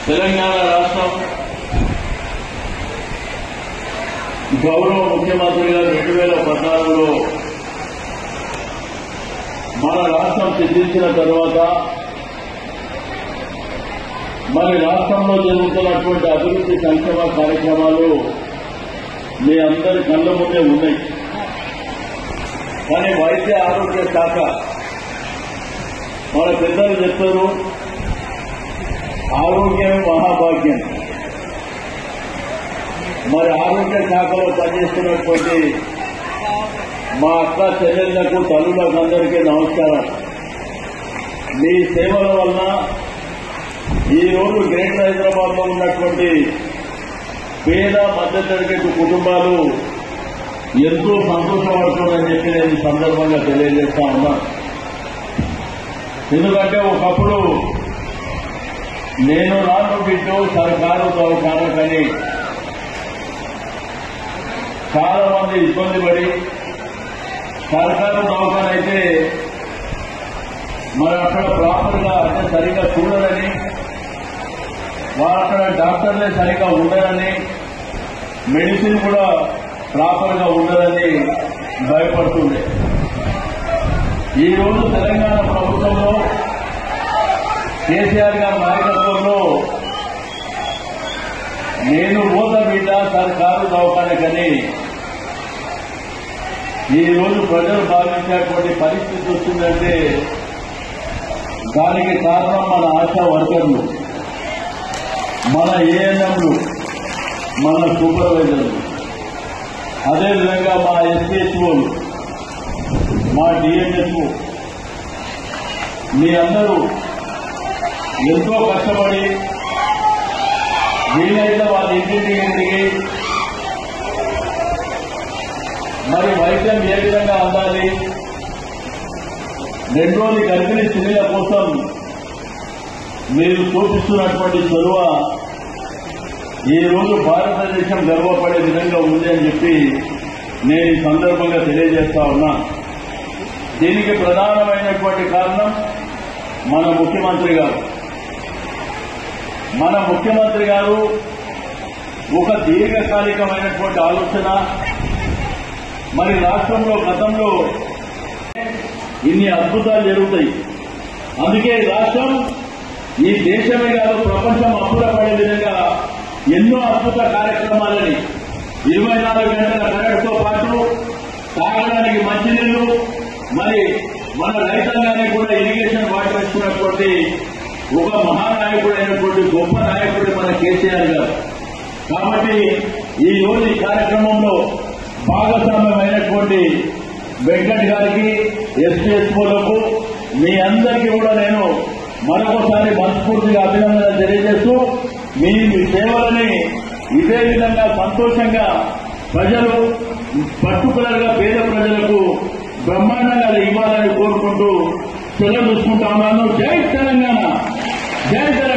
తెలంగాణ రాష్ట్రం గౌరవ ముఖ్యమంత్రి గారు రెండు వేల పద్నాలుగులో మన రాష్ట్రం సిద్ధించిన తర్వాత మన రాష్ట్రంలో జరుగుతున్నటువంటి అభివృద్ధి సంక్షేమ కార్యక్రమాలు మీ అందరి కళ్ళ ముందే ఉన్నాయి కానీ వైద్య ఆరోగ్య శాఖ మన పెద్దలు చెప్తారు ఆరోగ్యం మహాభాగ్యం మరి ఆరోగ్య శాఖలో పనిచేస్తున్నటువంటి మా అక్క చెల్లెళ్లకు తల్లులకు అందరికీ నమస్కారం మీ సేవల వలన ఈ రోజు గ్రేటర్ హైదరాబాద్ లో ఉన్నటువంటి పేద మధ్యతరగతి కుటుంబాలు ఎంతో సంతోషపడుతుందని చెప్పి నేను ఈ సందర్భంగా తెలియజేస్తా ఉన్నా ఎందుకంటే ఒకప్పుడు నేను రాను బిడ్డు సర్కారు దవాఖానకని చాలా మంది ఇబ్బంది పడి సర్కారు దవాఖాన అయితే మరి అక్కడ ప్రాపర్ గా అంటే సరిగా చూడరని వారు అక్కడ డాక్టర్లే సరిగా ఉండరని మెడిసిన్ కూడా ప్రాపర్ గా ఉండదని భయపడుతుండే ఈ రోజు తెలంగాణ ప్రభుత్వంలో కేసీఆర్ గారి నాయకత్వంలో నేను ఓద బిడ్డ సర్కారు దవాఖానకని ఈ రోజు ప్రజలు భావించేటువంటి పరిస్థితి వస్తుందంటే దానికి కారణం మన ఆశా వర్కర్లు మన ఏఎన్ఎంలు మన సూపర్వైజర్లు అదేవిధంగా మా ఎస్పీహెచ్ఓలు మా డిఎంఎస్ఓ మీ అందరూ ఎంతో కష్టపడి వీలైతే వాళ్ళ ఇంటింటికి తిరిగి మరి వైద్యం ఏ విధంగా అందాలి రెండోది గర్భిణీ స్త్రీల కోసం మీరు చూపిస్తున్నటువంటి చొరవ ఈ రోజు భారతదేశం గర్వపడే విధంగా ఉంది అని చెప్పి నేను ఈ సందర్భంగా తెలియజేస్తా ఉన్నా దీనికి ప్రధానమైనటువంటి కారణం మన ముఖ్యమంత్రి గారు మన ముఖ్యమంత్రి గారు ఒక దీర్ఘకాలికమైనటువంటి ఆలోచన మరి రాష్ట్రంలో గతంలో ఇన్ని అద్భుతాలు జరుగుతాయి అందుకే ఈ రాష్ట్రం ఈ దేశమే కాదు ప్రపంచం అప్పుడపడే విధంగా ఎన్నో అద్భుత కార్యక్రమాలని ఇరవై నాలుగు గంటల కరెంటుతో పాటు తాగడానికి మంచినీళ్లు మరి మన రైతాంగానికి కూడా ఇరిగేషన్ వాటర్ ఇస్తున్నటువంటి ఒక మహానాయకుడు అయినటువంటి గొప్ప నాయకుడు మన కేసీఆర్ గారు కాబట్టి ఈ రోజు ఈ కార్యక్రమంలో భాగస్వామ్యమైనటువంటి వెంకట్ గారికి ఎస్పీఎస్ఓలకు మీ అందరికీ కూడా నేను మరొకసారి మనస్ఫూర్తిగా అభినందన తెలియజేస్తూ మీ మీ సేవలని ఇదే విధంగా సంతోషంగా ప్రజలు పర్టికులర్ గా పేద ప్రజలకు బ్రహ్మాండంగా ఇవ్వాలని కోరుకుంటూ సెలవు చూసుకుంటా ఉన్నాను జై తెలంగాణ జై తెలంగాణ